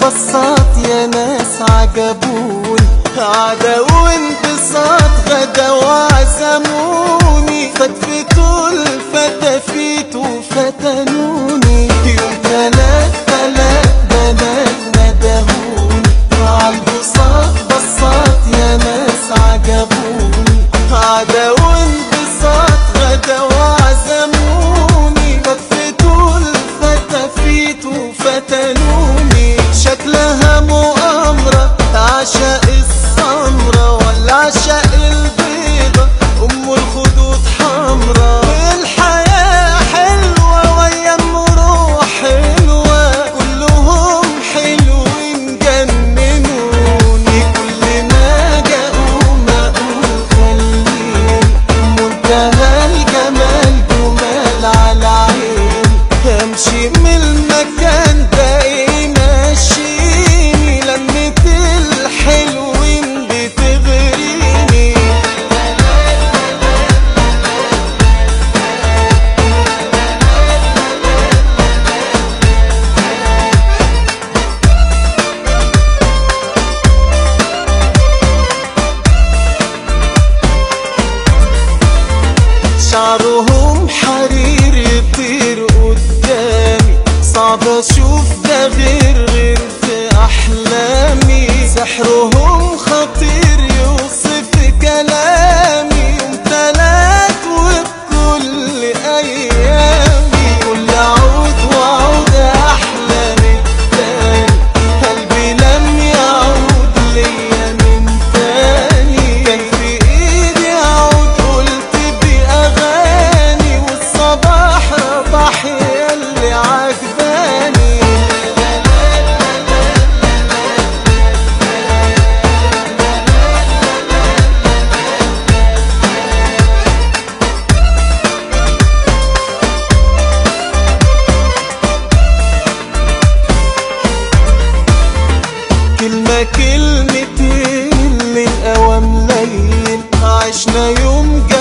بصات يا ناس عجبوني عدا وانبساط غدا وعزموني فتفتوا الفتافيت وفتنوني يوم تلات تلات بنات ندهوني عالبساط بصات يا ناس عجبوني عدا وانبساط غدا وعزموني فتفتوا الفتافيت وفتنوني شكلها مؤامرة عشاء السمرة ولا عشاء البيضة أم الخدود حمرا الحياة حلوة ويا روح حلوة كلهم حلوين جننوني كل ما جاءوا ما أقول خليني منتهى الجمال جمال على عيني امشي من المكان ده ايه ماشيني لمة الحلوين بتغريني شعرهم حرير يطير قدامي صعب اشوف ده غير غير في احلامي سحرهم خطير يوصف كلامي يوم تلات وبكل ايامي كل عود وعود احلى من التاني قلبي لم يعود ليا من تاني كان في ايدي عود قلت باغاني والصباح ربح ياللي عجباني كلمة كلمتين من أوام ليل عشنا يوم